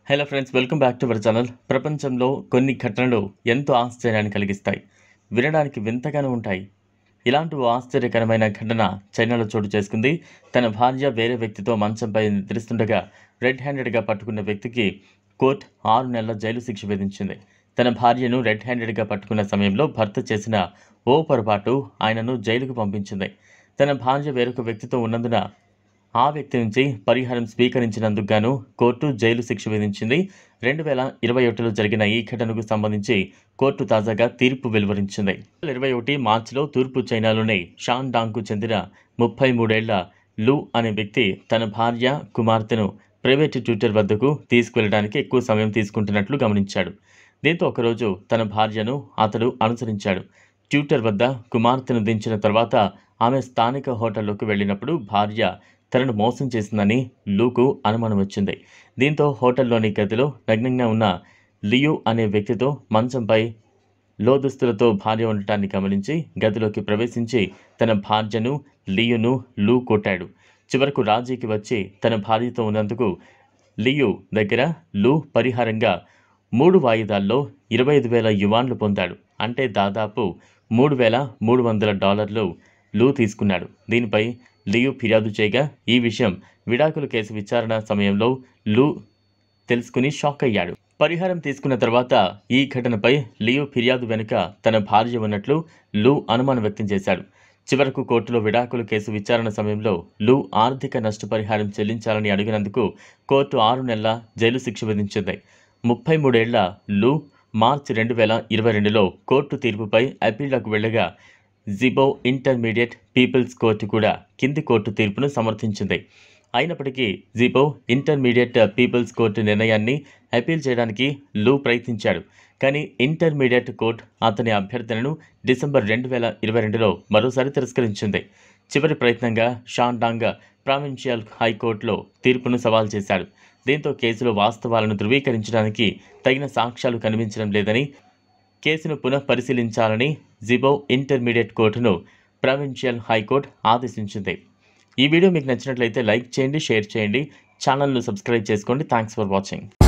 hello friends welcome back to our channel ప్రపంచంలో కొన్ని ఘటనలు ఎంతో ఆశ్చర్యాన్ని కలిగిస్తాయి వినడానికి వింతగానే ఉంటాయి ఇలాంటి ఓ ఆశ్చర్యకరమైన ఘటన చైనాలో చోటు చేసుకుంది తన భార్య వేరే వ్యక్తితో మంచంపై నిద్రిస్తుండగా రెడ్ హ్యాండెడ్గా పట్టుకున్న వ్యక్తికి కోర్టు ఆరు నెలల జైలు శిక్ష విధించింది తన భార్యను రెడ్ హ్యాండెడ్గా పట్టుకున్న సమయంలో భర్త చేసిన ఓ పొరపాటు ఆయనను జైలుకు పంపించింది తన భార్య వేరొక వ్యక్తితో ఉన్నందున ఆ వ్యక్తి నుంచి పరిహారం స్వీకరించినందుకు గాను కోర్టు జైలు శిక్ష విధించింది రెండు వేల ఇరవై ఒకటిలో జరిగిన ఈ ఘటనకు సంబంధించి కోర్టు తాజాగా తీర్పు వెలువరించింది ఇరవై ఒకటి మార్చిలో తూర్పు చైనాలోని షాన్డాంగ్కు చెందిన ముప్పై మూడేళ్ల లు అనే వ్యక్తి తన భార్య కుమార్తెను ప్రైవేటు ట్యూటర్ వద్దకు తీసుకువెళ్ళడానికి ఎక్కువ సమయం తీసుకుంటున్నట్లు గమనించాడు దీంతో ఒకరోజు తన భార్యను అతడు అనుసరించాడు ట్యూటర్ వద్ద కుమార్తెను దించిన తర్వాత ఆమె స్థానిక హోటల్లోకి వెళ్ళినప్పుడు భార్య తనను మోసం చేసిందని లూకు అనుమానం వచ్చింది దీంతో హోటల్లోని గదిలో నగ్నంగా ఉన్న లియు అనే వ్యక్తితో మంచంపై లోదుస్తులతో భార్య ఉండటాన్ని గమనించి గదిలోకి ప్రవేశించి తన భార్యను లియును లూ కొట్టాడు చివరకు రాజీకి వచ్చి తన భార్యతో ఉన్నందుకు లియు దగ్గర లూ పరిహారంగా మూడు వాయిదాల్లో ఇరవై ఐదు వేల యువాన్లు పొందాడు అంటే దాదాపు మూడు వేల మూడు వందల డాలర్లు లూ తీసుకున్నాడు దీనిపై లియు ఫిర్యాదు చేయగా ఈ విషయం విడాకుల కేసు విచారణ సమయంలో లూ తెలుసుకుని షాక్ అయ్యాడు పరిహారం తీసుకున్న తర్వాత ఈ ఘటనపై లియు ఫిర్యాదు వెనుక తన భార్య ఉన్నట్లు లూ అనుమానం వ్యక్తం చేశాడు చివరకు కోర్టులో విడాకుల కేసు విచారణ సమయంలో లూ ఆర్థిక నష్టపరిహారం చెల్లించాలని అడిగినందుకు కోర్టు ఆరు నెలల జైలు శిక్ష విధించింది ముప్పై మూడేళ్ల లూ మార్చి రెండు వేల ఇరవై రెండులో కోర్టు తీర్పుపై అప్పీళ్లకు వెళ్ళగా జిబో ఇంటర్మీడియట్ పీపుల్స్ కోర్టు కూడా కింది కోర్టు తీర్పును సమర్థించింది అయినప్పటికీ జిబో ఇంటర్మీడియట్ పీపుల్స్ కోర్టు నిర్ణయాన్ని అపీల్ చేయడానికి లూ ప్రయత్నించాడు కానీ ఇంటర్మీడియట్ కోర్టు అతని అభ్యర్థనను డిసెంబర్ రెండు వేల ఇరవై రెండులో మరోసారి తిరస్కరించింది చివరి ప్రయత్నంగా షాన్డాంగ్ ప్రావిన్షియల్ హైకోర్టులో తీర్పును సవాల్ చేశాడు దీంతో కేసులో వాస్తవాలను ధృవీకరించడానికి తగిన సాక్ష్యాలు కనిపించడం లేదని కేసును పునః పరిశీలించాలని జిబో ఇంటర్మీడియట్ కోర్టును ప్రావిన్షియల్ హైకోర్టు ఆదేశించింది ఈ వీడియో మీకు నచ్చినట్లయితే లైక్ చేయండి షేర్ చేయండి ఛానల్ను సబ్స్క్రైబ్ చేసుకోండి థ్యాంక్స్ ఫర్ వాచింగ్